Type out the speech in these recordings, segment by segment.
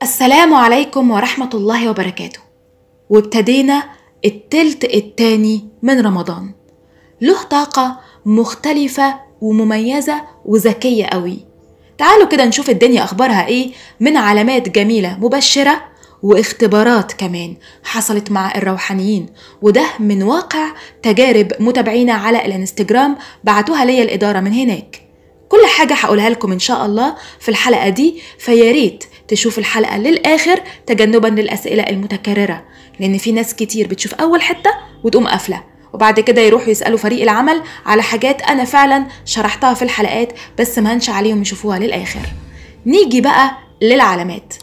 السلام عليكم ورحمة الله وبركاته وابتدينا التلت التاني من رمضان له طاقة مختلفة ومميزة وذكية قوي تعالوا كده نشوف الدنيا أخبارها إيه من علامات جميلة مبشرة واختبارات كمان حصلت مع الروحانيين وده من واقع تجارب متابعينا على الانستجرام بعتوها ليا الإدارة من هناك كل حاجة هقولها لكم إن شاء الله في الحلقة دي فياريت تشوف الحلقة للآخر تجنبا للأسئلة المتكررة لأن في ناس كتير بتشوف أول حتة وتقوم قافلة وبعد كده يروحوا يسألوا فريق العمل على حاجات أنا فعلا شرحتها في الحلقات بس ما هنش عليهم يشوفوها للآخر نيجي بقى للعلامات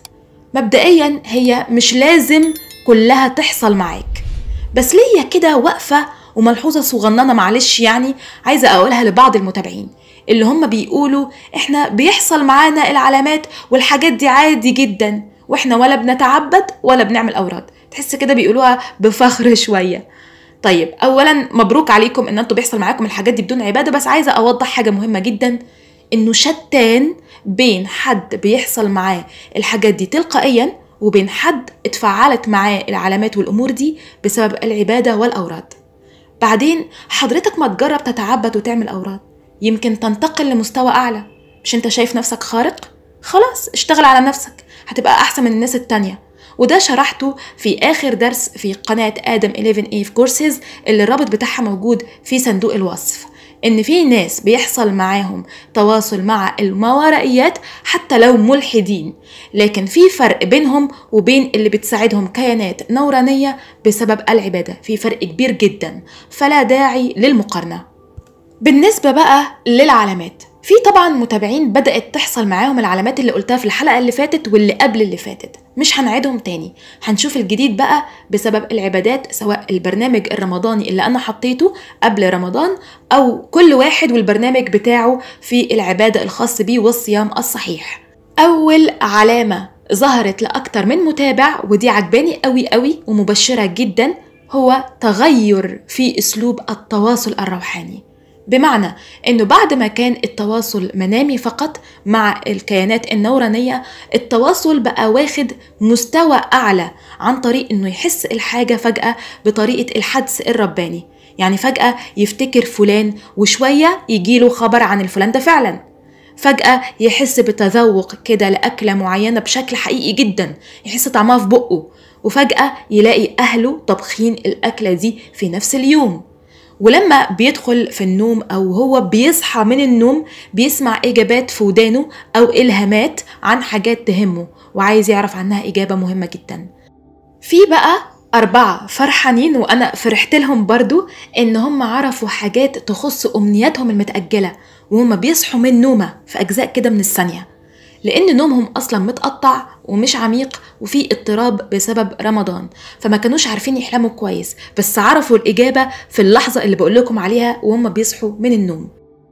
مبدئيا هي مش لازم كلها تحصل معاك بس ليا كده وقفة وملحوظة صغننة معلش يعني عايزة أقولها لبعض المتابعين اللي هم بيقولوا احنا بيحصل معانا العلامات والحاجات دي عادي جدا واحنا ولا بنتعبد ولا بنعمل اوراد تحس كده بيقولوها بفخر شويه طيب اولا مبروك عليكم ان انتوا بيحصل معاكم الحاجات دي بدون عباده بس عايزه اوضح حاجه مهمه جدا انه شتان بين حد بيحصل معاه الحاجات دي تلقائيا وبين حد اتفعلت معاه العلامات والامور دي بسبب العباده والاوراد بعدين حضرتك ما تجرب تتعبد وتعمل اوراد يمكن تنتقل لمستوى اعلى مش انت شايف نفسك خارق خلاص اشتغل على نفسك هتبقى احسن من الناس التانية وده شرحته في اخر درس في قناة ادم 11 a في كورسز اللي الرابط بتاعها موجود في صندوق الوصف ان في ناس بيحصل معاهم تواصل مع الماورائيات حتى لو ملحدين لكن في فرق بينهم وبين اللي بتساعدهم كيانات نورانية بسبب العبادة في فرق كبير جدا فلا داعي للمقارنة بالنسبة بقى للعلامات في طبعا متابعين بدأت تحصل معاهم العلامات اللي قلتها في الحلقة اللي فاتت واللي قبل اللي فاتت مش هنعيدهم تاني هنشوف الجديد بقى بسبب العبادات سواء البرنامج الرمضاني اللي أنا حطيته قبل رمضان أو كل واحد والبرنامج بتاعه في العبادة الخاص بيه والصيام الصحيح أول علامة ظهرت لأكتر من متابع ودي عجباني قوي قوي ومبشرة جدا هو تغير في أسلوب التواصل الروحاني بمعنى انه بعد ما كان التواصل منامي فقط مع الكيانات النورانية التواصل بقى واخد مستوى اعلى عن طريق انه يحس الحاجة فجأة بطريقة الحدس الرباني يعني فجأة يفتكر فلان وشوية يجيله خبر عن الفلان ده فعلا فجأة يحس بتذوق كده لأكلة معينة بشكل حقيقي جدا يحس طعمها في بقه وفجأة يلاقي أهله طبخين الأكلة دي في نفس اليوم ولما بيدخل في النوم او هو بيصحى من النوم بيسمع اجابات في ودانه او الهامات عن حاجات تهمه وعايز يعرف عنها اجابه مهمه جدا في بقى أربعة فرحانين وأنا فرحت لهم برضو إن هم عرفوا حاجات تخص أمنياتهم المتأجلة وهم بيصحوا من نومة في أجزاء كده من الثانية لأن نومهم أصلا متقطع ومش عميق وفي اضطراب بسبب رمضان فما كانوش عارفين يحلموا كويس بس عرفوا الإجابة في اللحظة اللي بقول لكم عليها وهم بيصحوا من النوم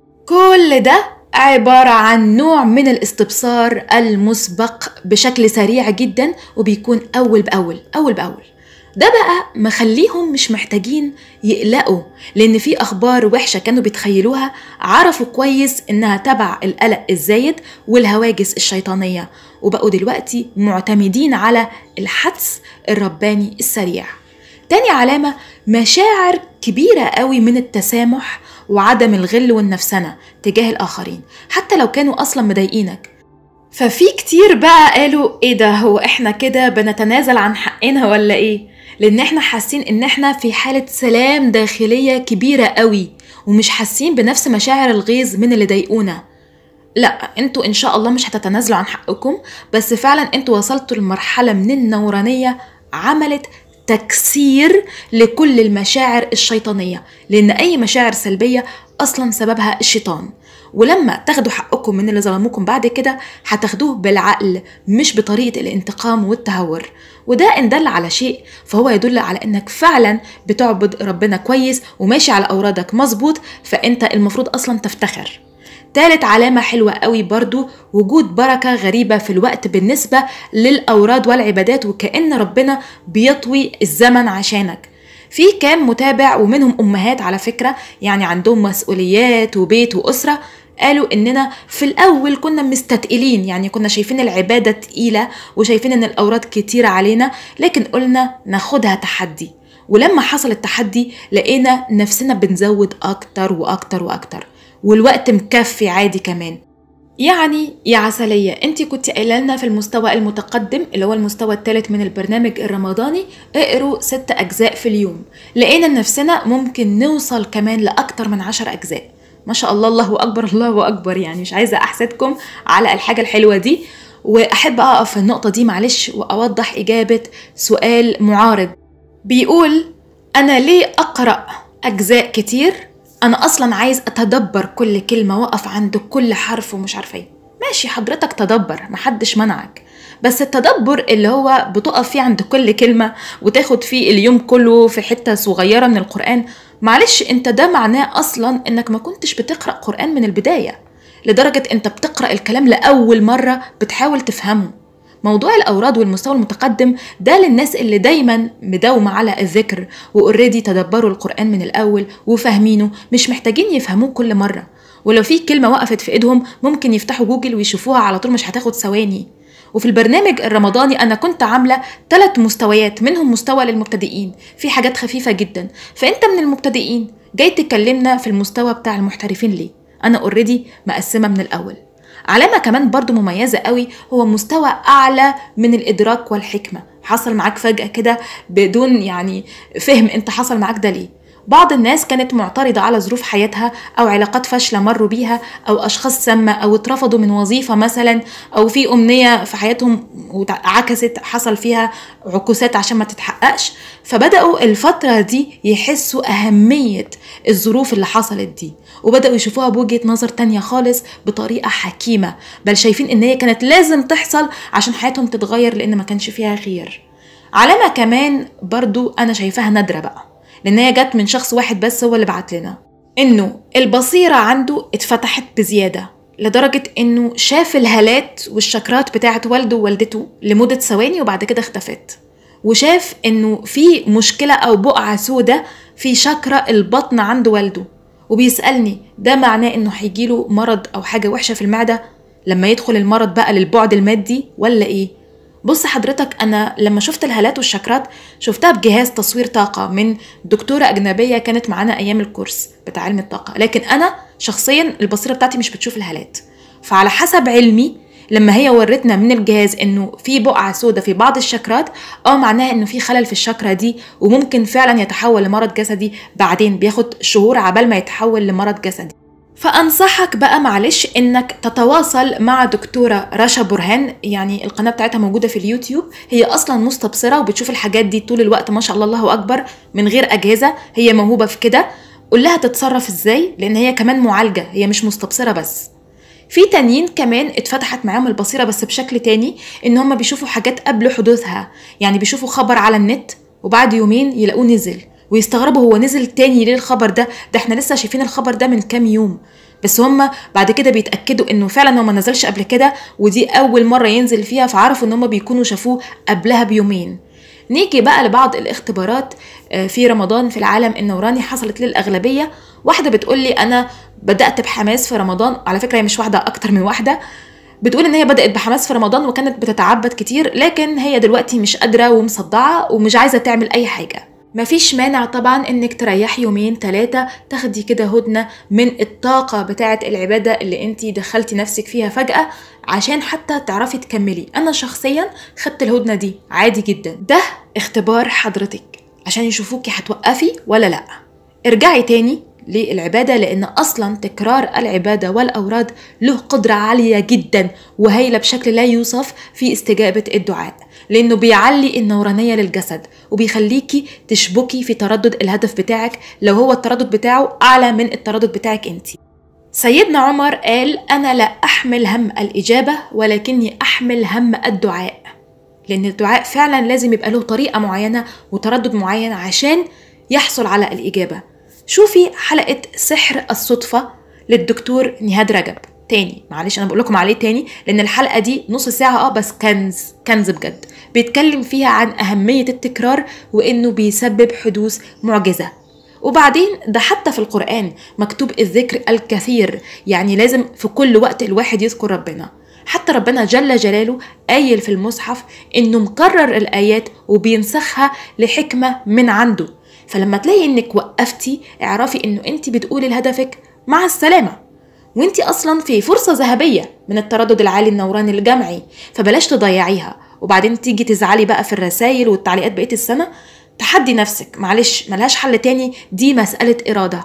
كل ده عبارة عن نوع من الاستبصار المسبق بشكل سريع جدا وبيكون أول بأول أول بأول ده بقى مخليهم مش محتاجين يقلقوا لان في اخبار وحشه كانوا بيتخيلوها عرفوا كويس انها تبع القلق الزايد والهواجس الشيطانيه وبقوا دلوقتي معتمدين على الحدس الرباني السريع تاني علامة مشاعر كبيرة قوي من التسامح وعدم الغل والنفسنة تجاه الآخرين حتى لو كانوا أصلا مضايقينك ففي كتير بقى قالوا ايه ده هو احنا كده بنتنازل عن حقنا ولا ايه لان احنا حاسين ان احنا في حالة سلام داخلية كبيرة قوي ومش حاسين بنفس مشاعر الغيظ من اللي ضايقونا لا انتوا ان شاء الله مش هتتنازلوا عن حقكم بس فعلا انتوا وصلتوا لمرحلة من النورانية عملت تكسير لكل المشاعر الشيطانية لأن أي مشاعر سلبية أصلا سببها الشيطان ولما تاخدوا حقكم من اللي ظلموكم بعد كده هتاخدوه بالعقل مش بطريقة الانتقام والتهور وده إن دل على شيء فهو يدل على إنك فعلا بتعبد ربنا كويس وماشي على أورادك مظبوط فأنت المفروض أصلا تفتخر تالت علامة حلوة قوي برضو وجود بركة غريبة في الوقت بالنسبة للأوراد والعبادات وكأن ربنا بيطوي الزمن عشانك في كام متابع ومنهم أمهات على فكرة يعني عندهم مسؤوليات وبيت وأسرة قالوا اننا في الاول كنا مستتقلين يعني كنا شايفين العباده تقيله وشايفين ان الاوراد كتيره علينا لكن قلنا ناخدها تحدي ولما حصل التحدي لقينا نفسنا بنزود اكتر واكتر واكتر والوقت مكفي عادي كمان يعني يا عسلية انت كنت قايله لنا في المستوى المتقدم اللي هو المستوى الثالث من البرنامج الرمضاني اقروا ست اجزاء في اليوم لقينا نفسنا ممكن نوصل كمان لاكتر من عشر اجزاء ما شاء الله الله اكبر الله اكبر يعني مش عايزه احسدكم على الحاجه الحلوه دي واحب اقف في النقطه دي معلش واوضح اجابه سؤال معارض بيقول انا ليه اقرا اجزاء كتير انا اصلا عايز اتدبر كل كلمه واقف عند كل حرف ومش عارفه ايه ماشي حضرتك تدبر محدش منعك بس التدبر اللي هو بتقف فيه عند كل كلمه وتاخد فيه اليوم كله في حته صغيره من القران معلش انت ده معناه اصلا انك ما كنتش بتقرا قران من البدايه لدرجه انت بتقرا الكلام لاول مره بتحاول تفهمه موضوع الاوراد والمستوى المتقدم ده للناس اللي دايما مداومه على الذكر واوريدي تدبروا القران من الاول وفاهمينه مش محتاجين يفهموه كل مره ولو في كلمه وقفت في ايدهم ممكن يفتحوا جوجل ويشوفوها على طول مش هتاخد ثواني وفي البرنامج الرمضاني انا كنت عامله ثلاث مستويات منهم مستوى للمبتدئين في حاجات خفيفه جدا فانت من المبتدئين جاي تكلمنا في المستوى بتاع المحترفين ليه انا اوريدي مقسمه من الاول علامة كمان برضو مميزة قوي هو مستوى أعلى من الإدراك والحكمة حصل معاك فجأة كده بدون يعني فهم أنت حصل معاك ده ليه بعض الناس كانت معترضة على ظروف حياتها أو علاقات فاشلة مروا بيها أو أشخاص سامة أو اترفضوا من وظيفة مثلا أو في أمنية في حياتهم وعكست حصل فيها عكوسات عشان ما تتحققش فبدأوا الفترة دي يحسوا أهمية الظروف اللي حصلت دي وبدأوا يشوفوها بوجهة نظر تانية خالص بطريقة حكيمة بل شايفين إن هي كانت لازم تحصل عشان حياتهم تتغير لأن ما كانش فيها خير علامة كمان برضو أنا شايفاها نادرة بقى لان هي جت من شخص واحد بس هو اللي بعت لنا انه البصيره عنده اتفتحت بزياده لدرجة انه شاف الهالات والشكرات بتاعت والده ووالدته لمدة ثواني وبعد كده اختفت وشاف انه في مشكلة او بقعة سودة في شكرة البطن عند والده وبيسألني ده معناه انه هيجيله مرض او حاجة وحشة في المعدة لما يدخل المرض بقى للبعد المادي ولا ايه بص حضرتك انا لما شفت الهالات والشكرات شفتها بجهاز تصوير طاقه من دكتوره اجنبيه كانت معانا ايام الكورس بتاع علم الطاقه لكن انا شخصيا البصيره بتاعتي مش بتشوف الهالات فعلى حسب علمي لما هي ورتنا من الجهاز انه في بقعه سوداء في بعض الشكرات اه معناها انه في خلل في الشكره دي وممكن فعلا يتحول لمرض جسدي بعدين بياخد شهور عبال ما يتحول لمرض جسدي فأنصحك بقى معلش إنك تتواصل مع دكتورة رشا برهان يعني القناة بتاعتها موجودة في اليوتيوب هي أصلا مستبصرة وبتشوف الحاجات دي طول الوقت ما شاء الله الله أكبر من غير أجهزة هي موهوبة في كده قول لها تتصرف إزاي لأن هي كمان معالجة هي مش مستبصرة بس في تانيين كمان اتفتحت معاهم البصيرة بس بشكل تاني إن هم بيشوفوا حاجات قبل حدوثها يعني بيشوفوا خبر على النت وبعد يومين يلاقوه نزل ويستغربوا هو نزل تاني ليه الخبر ده ده احنا لسه شايفين الخبر ده من كام يوم بس هم بعد كده بيتاكدوا انه فعلا هو ما نزلش قبل كده ودي اول مره ينزل فيها فعرفوا ان هم بيكونوا شافوه قبلها بيومين نيجي بقى لبعض الاختبارات في رمضان في العالم النوراني حصلت للاغلبيه واحده بتقول لي انا بدات بحماس في رمضان على فكره هي مش واحده اكتر من واحده بتقول ان هي بدات بحماس في رمضان وكانت بتتعبد كتير لكن هي دلوقتي مش قادره ومصدعه ومش عايزه تعمل اي حاجه مفيش مانع طبعا انك تريحي يومين ثلاثة تاخدي كده هدنة من الطاقة بتاعة العبادة اللي انتي دخلتي نفسك فيها فجأة عشان حتى تعرفي تكملي انا شخصيا خدت الهدنة دي عادي جدا ده اختبار حضرتك عشان يشوفوكي هتوقفي ولا لا ارجعي تاني للعبادة لأن أصلا تكرار العبادة والأوراد له قدرة عالية جدا وهايلة بشكل لا يوصف في استجابة الدعاء لأنه بيعلي النورانية للجسد وبيخليكي تشبكي في تردد الهدف بتاعك لو هو التردد بتاعه أعلى من التردد بتاعك أنت سيدنا عمر قال أنا لا أحمل هم الإجابة ولكني أحمل هم الدعاء لأن الدعاء فعلا لازم يبقى له طريقة معينة وتردد معين عشان يحصل على الإجابة شوفي حلقة سحر الصدفة للدكتور نهاد رجب تاني معلش انا بقول لكم عليه تاني لان الحلقه دي نص ساعه اه بس كنز كنز بجد بيتكلم فيها عن اهميه التكرار وانه بيسبب حدوث معجزه وبعدين ده حتى في القرآن مكتوب الذكر الكثير يعني لازم في كل وقت الواحد يذكر ربنا حتى ربنا جل جلاله قايل في المصحف انه مكرر الايات وبينسخها لحكمه من عنده فلما تلاقي انك وقفتي اعرفي انه انت بتقولي لهدفك مع السلامه وانت اصلا في فرصه ذهبيه من التردد العالي النوراني الجمعي فبلاش تضيعيها وبعدين تيجي تزعلي بقى في الرسائل والتعليقات بقيه السنه تحدي نفسك معلش ملهاش حل تاني دي مساله اراده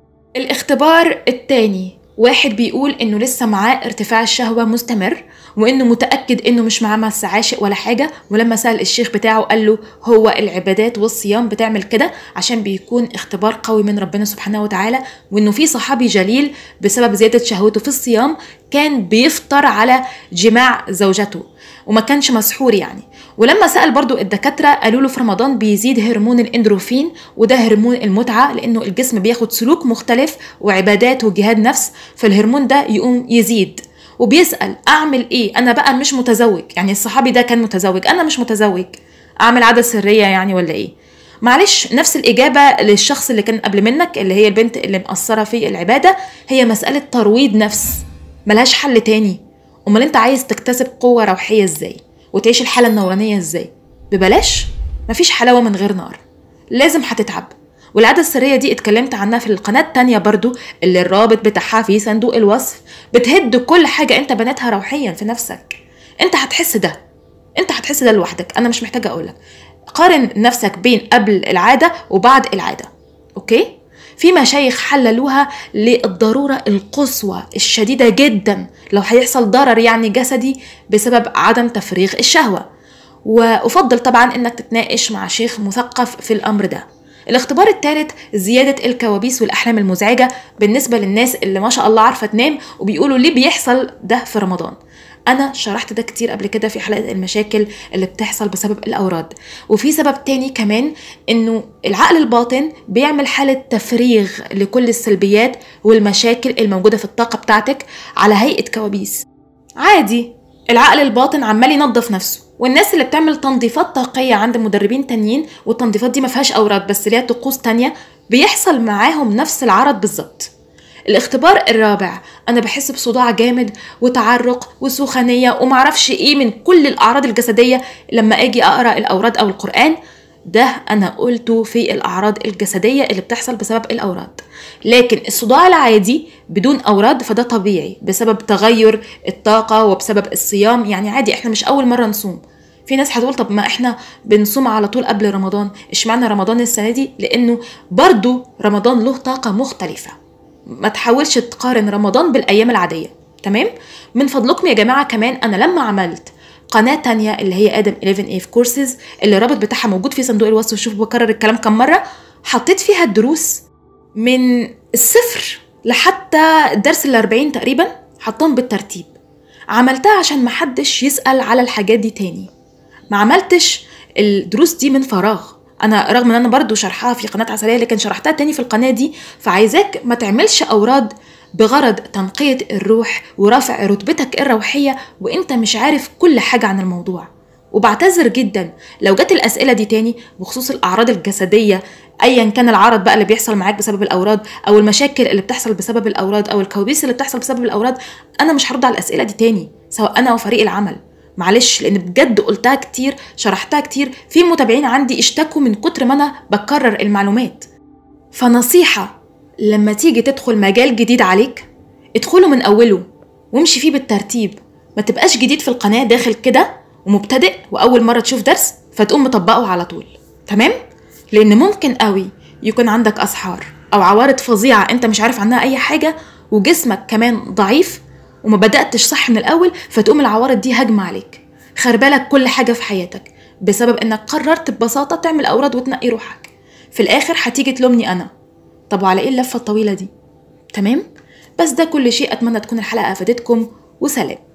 الاختبار التاني واحد بيقول انه لسه معاه ارتفاع الشهوه مستمر وانه متاكد انه مش معاه مس عاشق ولا حاجه ولما سال الشيخ بتاعه قال له هو العبادات والصيام بتعمل كده عشان بيكون اختبار قوي من ربنا سبحانه وتعالى وانه في صحابي جليل بسبب زياده شهوته في الصيام كان بيفطر على جماع زوجته وما كانش مسحور يعني ولما سأل برضو الدكاترة قالوا له في رمضان بيزيد هرمون الاندروفين وده هرمون المتعة لأنه الجسم بياخد سلوك مختلف وعبادات وجهاد نفس فالهرمون ده يقوم يزيد وبيسأل أعمل إيه أنا بقى مش متزوج يعني الصحابي ده كان متزوج أنا مش متزوج أعمل عادة سرية يعني ولا إيه معلش نفس الإجابة للشخص اللي كان قبل منك اللي هي البنت اللي مقصرة في العبادة هي مسألة ترويض نفس ملهاش حل تاني امال انت عايز تكتسب قوه روحيه ازاي وتعيش الحاله النورانيه ازاي ببلاش مفيش حلاوه من غير نار لازم هتتعب والعادة السرية دي اتكلمت عنها في القناة التانية برضو اللي الرابط بتاعها في صندوق الوصف بتهد كل حاجة انت بنيتها روحيا في نفسك انت هتحس ده انت هتحس ده لوحدك انا مش محتاجة اقولك قارن نفسك بين قبل العادة وبعد العادة اوكي في مشايخ حللوها للضرورة القصوى الشديدة جدا لو هيحصل ضرر يعني جسدي بسبب عدم تفريغ الشهوة وأفضل طبعا إنك تتناقش مع شيخ مثقف في الأمر ده الاختبار الثالث زيادة الكوابيس والأحلام المزعجة بالنسبة للناس اللي ما شاء الله عارفة تنام وبيقولوا ليه بيحصل ده في رمضان انا شرحت ده كتير قبل كده في حلقه المشاكل اللي بتحصل بسبب الاوراد وفي سبب تاني كمان انه العقل الباطن بيعمل حاله تفريغ لكل السلبيات والمشاكل الموجوده في الطاقه بتاعتك على هيئه كوابيس عادي العقل الباطن عمال ينظف نفسه والناس اللي بتعمل تنظيفات طاقيه عند مدربين تانيين والتنظيفات دي ما فيهاش اوراد بس ليها طقوس تانية بيحصل معاهم نفس العرض بالظبط الاختبار الرابع انا بحس بصداع جامد وتعرق وسخونيه ومعرفش ايه من كل الاعراض الجسديه لما اجي اقرا الاوراد او القران ده انا قلته في الاعراض الجسديه اللي بتحصل بسبب الاوراد لكن الصداع العادي بدون اوراد فده طبيعي بسبب تغير الطاقه وبسبب الصيام يعني عادي احنا مش اول مره نصوم في ناس هتقول طب ما احنا بنصوم على طول قبل رمضان اشمعنى رمضان السنه دي لانه برضو رمضان له طاقه مختلفه ما تحاولش تقارن رمضان بالايام العاديه تمام من فضلكم يا جماعه كمان انا لما عملت قناة تانية اللي هي ادم 11 a كورسز اللي الرابط بتاعها موجود في صندوق الوصف وشوف بكرر الكلام كم مرة حطيت فيها الدروس من الصفر لحتى الدرس ال 40 تقريبا حطهم بالترتيب عملتها عشان محدش يسأل على الحاجات دي تاني ما عملتش الدروس دي من فراغ انا رغم ان انا برضو شرحها في قناه عسليه لكن شرحتها تاني في القناه دي فعايزاك ما تعملش اوراد بغرض تنقية الروح ورفع رتبتك الروحية وانت مش عارف كل حاجة عن الموضوع وبعتذر جدا لو جت الأسئلة دي تاني بخصوص الأعراض الجسدية ايا كان العرض بقى اللي بيحصل معاك بسبب الاوراد او المشاكل اللي بتحصل بسبب الاوراد او الكوابيس اللي بتحصل بسبب الاوراد انا مش هرد على الاسئله دي تاني سواء انا وفريق العمل معلش لان بجد قلتها كتير شرحتها كتير في متابعين عندي اشتكوا من كتر ما انا بكرر المعلومات فنصيحه لما تيجي تدخل مجال جديد عليك ادخله من اوله وامشي فيه بالترتيب ما تبقاش جديد في القناه داخل كده ومبتدئ واول مره تشوف درس فتقوم مطبقه على طول تمام لان ممكن قوي يكون عندك اسحار او عوارض فظيعه انت مش عارف عنها اي حاجه وجسمك كمان ضعيف وما بداتش صح من الاول فتقوم العوارض دي هجمه عليك خربالك كل حاجه في حياتك بسبب انك قررت ببساطه تعمل اوراد وتنقي روحك في الاخر هتيجي تلومني انا طب وعلى ايه اللفه الطويله دي تمام بس ده كل شيء اتمنى تكون الحلقه افادتكم وسلام